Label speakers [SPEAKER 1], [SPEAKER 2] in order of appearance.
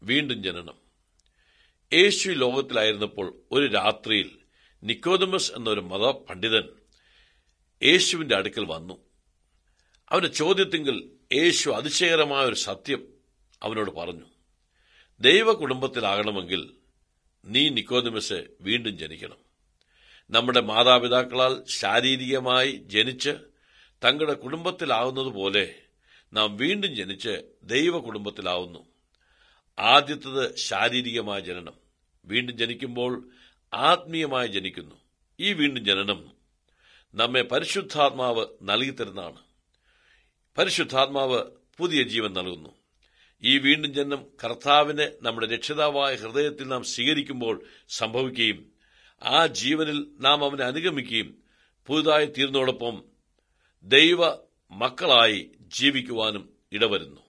[SPEAKER 1] വീണ്ടും ജനനം യേശു ഈ ലോകത്തിലായിരുന്നപ്പോൾ ഒരു രാത്രിയിൽ നിക്കോദമസ് എന്നൊരു മത പണ്ഡിതൻ യേശുവിന്റെ അടുക്കൽ വന്നു അവന്റെ ചോദ്യത്തിങ്കിൽ യേശു അതിശയകരമായ ഒരു സത്യം അവനോട് പറഞ്ഞു ദൈവ കുടുംബത്തിലാകണമെങ്കിൽ നീ നിക്കോദമസ് വീണ്ടും ജനിക്കണം നമ്മുടെ മാതാപിതാക്കളാൽ ശാരീരികമായി ജനിച്ച് തങ്ങളുടെ കുടുംബത്തിലാവുന്നതുപോലെ നാം വീണ്ടും ജനിച്ച് ദൈവ കുടുംബത്തിലാവുന്നു ആദ്യത്തത് ശാരീരികമായ ജനനം വീണ്ടും ജനിക്കുമ്പോൾ ആത്മീയമായി ജനിക്കുന്നു ഈ വീണ്ടും ജനനം നമ്മെ പരിശുദ്ധാത്മാവ് നൽകിത്തരുന്നതാണ് പരിശുദ്ധാത്മാവ് പുതിയ ജീവൻ നൽകുന്നു ഈ വീണ്ടും ജന്മം കർത്താവിനെ നമ്മുടെ രക്ഷിതാവായ ഹൃദയത്തിൽ നാം സ്വീകരിക്കുമ്പോൾ സംഭവിക്കുകയും ആ ജീവനിൽ നാം അവനെ അനുഗമിക്കുകയും പുതുതായി തീർന്നതോടൊപ്പം ദൈവ മക്കളായി ജീവിക്കുവാനും ഇടവരുന്നു